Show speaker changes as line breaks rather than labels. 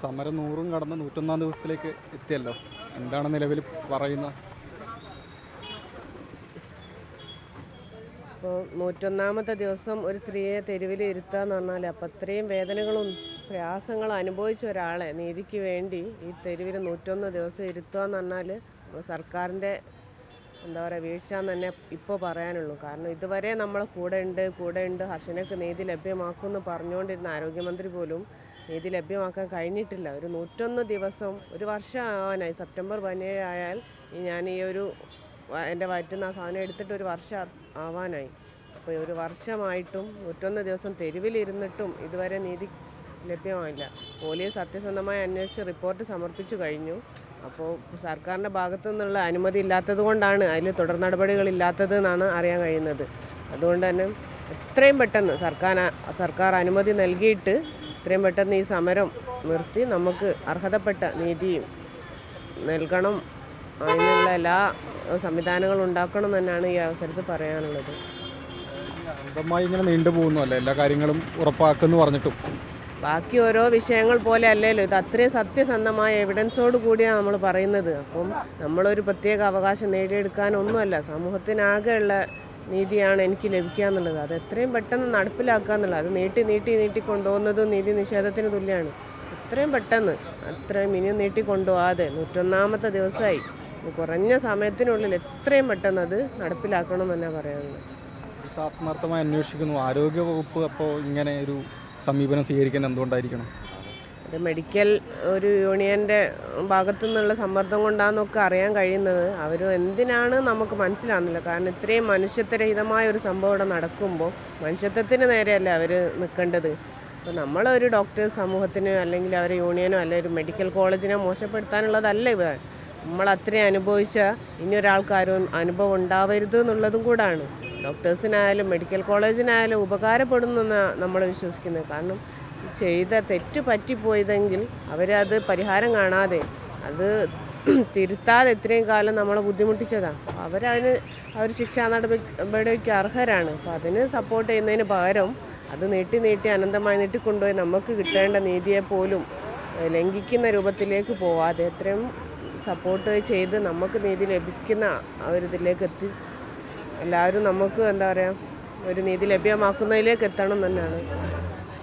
സമരം നൂറും കടന്ന് നൂറ്റൊന്നാം ദിവസത്തിലേക്ക് എത്തിയല്ലോ എന്താണ് നിലവിൽ പറയുന്ന
ഇപ്പോൾ നൂറ്റൊന്നാമത്തെ ദിവസം ഒരു സ്ത്രീയെ തെരുവിൽ ഇരുത്തുക എന്ന് പറഞ്ഞാൽ അപ്പം അത്രയും വേദനകളും പ്രയാസങ്ങളും അനുഭവിച്ച ഒരാളെ നീതിക്ക് വേണ്ടി ഈ തെരുവിൽ നൂറ്റൊന്ന് ദിവസം ഇരുത്തുക എന്ന് പറഞ്ഞാൽ സർക്കാരിൻ്റെ എന്താ പറയുക വീഴ്ച എന്ന് തന്നെ ഇപ്പോൾ പറയാനുള്ളൂ കാരണം ഇതുവരെ നമ്മളെ കൂടെ ഉണ്ട് കൂടെ ഉണ്ട് ഹർഷനക്ക് നീതി ലഭ്യമാക്കുമെന്ന് പറഞ്ഞുകൊണ്ടിരുന്ന ആരോഗ്യമന്ത്രി പോലും നീതി ലഭ്യമാക്കാൻ കഴിഞ്ഞിട്ടില്ല ഒരു നൂറ്റൊന്ന് ദിവസം ഒരു വർഷം ആവാനായി സെപ്റ്റംബർ പതിനേഴ് ആയാൽ ഈ ഞാൻ ഈ ഒരു വ- എൻ്റെ വയറ്റിൽ നിന്ന് ആ സാധനം എടുത്തിട്ട് ഒരു വർഷം ആവാനായി അപ്പോൾ ഒരു വർഷമായിട്ടും നൂറ്റൊന്ന് ദിവസം തെരുവിലിരുന്നിട്ടും ഇതുവരെ നീതി ലഭ്യമായില്ല പോലീസ് സത്യസന്ധമായി അന്വേഷിച്ച് റിപ്പോർട്ട് സമർപ്പിച്ചു കഴിഞ്ഞു അപ്പോൾ സർക്കാരിൻ്റെ ഭാഗത്തു നിന്നുള്ള അനുമതി ഇല്ലാത്തത് കൊണ്ടാണ് അതിൽ തുടർ നടപടികളില്ലാത്തത് എന്നാണ് അറിയാൻ കഴിയുന്നത് അതുകൊണ്ട് തന്നെ എത്രയും പെട്ടെന്ന് സർക്കാർ സർക്കാർ അനുമതി നൽകിയിട്ട് എത്രയും പെട്ടെന്ന് ഈ സമരം നിർത്തി നമുക്ക് അർഹതപ്പെട്ട നീതിയും നൽകണം അതിനുള്ള എല്ലാ സംവിധാനങ്ങളും ഉണ്ടാക്കണം തന്നെയാണ് ഈ അവസരത്തിൽ പറയാനുള്ളത്
അന്ധമായി ഇങ്ങനെ നീണ്ടുപോകുന്നു അല്ലേ എല്ലാ കാര്യങ്ങളും ഉറപ്പാക്കുമെന്ന് പറഞ്ഞിട്ടും
ബാക്കി ഓരോ വിഷയങ്ങൾ പോലെ അല്ലല്ലോ ഇത് അത്രയും സത്യസന്ധമായ എവിഡൻസോട് കൂടിയാണ് നമ്മൾ പറയുന്നത് അപ്പം നമ്മളൊരു പ്രത്യേക അവകാശം നേടിയെടുക്കാനൊന്നുമല്ല സമൂഹത്തിനാകെയുള്ള നീതിയാണ് എനിക്ക് ലഭിക്കുക എന്നുള്ളത് അത് എത്രയും പെട്ടെന്ന് നടപ്പിലാക്കുക എന്നുള്ളത് അത് നീട്ടി നീട്ടി നീട്ടി കൊണ്ടുപോകുന്നതും നീതി നിഷേധത്തിന് തുല്യമാണ് എത്രയും പെട്ടെന്ന് അത്രയും ഇനിയും നീട്ടി കൊണ്ടുപോകാതെ നൂറ്റൊന്നാമത്തെ ദിവസമായി കുറഞ്ഞ സമയത്തിനുള്ളിൽ എത്രയും പെട്ടെന്ന് അത് നടപ്പിലാക്കണം എന്ന് തന്നെ പറയാനുള്ളത്
പോലീസ് ആത്മാർത്ഥമായി അന്വേഷിക്കുന്നു ആരോഗ്യ വകുപ്പ് അപ്പോൾ ഇങ്ങനെ ഒരു സമീപനം സ്വീകരിക്കാൻ എന്തുകൊണ്ടായിരിക്കണം
അത് മെഡിക്കൽ ഒരു യൂണിയൻ്റെ ഭാഗത്തു നിന്നുള്ള സമ്മർദ്ദം കൊണ്ടാണെന്നൊക്കെ അറിയാൻ കഴിയുന്നത് അവർ എന്തിനാണ് നമുക്ക് മനസ്സിലാകുന്നില്ല കാരണം ഇത്രയും മനുഷ്യത്വരഹിതമായ ഒരു സംഭവം ഇവിടെ നടക്കുമ്പോൾ മനുഷ്യത്വത്തിന് നേരെയല്ലേ അവർ നിൽക്കേണ്ടത് അപ്പോൾ നമ്മളൊരു ഡോക്ടേഴ്സ് സമൂഹത്തിന് അല്ലെങ്കിൽ അവരെ യൂണിയനോ അല്ലെങ്കിൽ ഒരു മെഡിക്കൽ കോളേജിനെ മോശപ്പെടുത്താനുള്ളതല്ല ഇവ നമ്മൾ അത്രയും അനുഭവിച്ച ഇനി ഒരാൾക്കാരും അനുഭവം ഉണ്ടാവരുത് എന്നുള്ളതും കൂടാണ് ഡോക്ടേഴ്സിനായാലും മെഡിക്കൽ കോളേജിനായാലും ഉപകാരപ്പെടുന്നെന്ന് നമ്മൾ വിശ്വസിക്കുന്നത് കാരണം ചെയ്ത തെറ്റ് പറ്റിപ്പോയതെങ്കിൽ അവരത് പരിഹാരം കാണാതെ അത് തിരുത്താതെ ഇത്രയും കാലം നമ്മളെ ബുദ്ധിമുട്ടിച്ചതാണ് അവരതിന് അവർ ശിക്ഷാ നടപടിക്ക് അർഹരാണ് അപ്പോൾ അതിന് സപ്പോർട്ട് ചെയ്യുന്നതിന് പകരം അത് നീട്ടി നീട്ടി അനന്തമായി നീട്ടിക്കൊണ്ടുപോയി നമുക്ക് കിട്ടേണ്ട നീതിയെ പോലും ഏഹ്, ലംഘിക്കുന്ന രൂപത്തിലേക്ക് പോവാതെ എത്രയും സപ്പോർട്ട് ചെയ്ത് നമുക്ക് നീതി ലഭിക്കുന്ന ആ ഒരു ഇതിലേക്ക് എത്തി എല്ലാവരും നമുക്ക് എന്താ പറയുക ഒരു നീതി ലഭ്യമാക്കുന്നതിലേക്ക് എത്തണം തന്നെയാണ്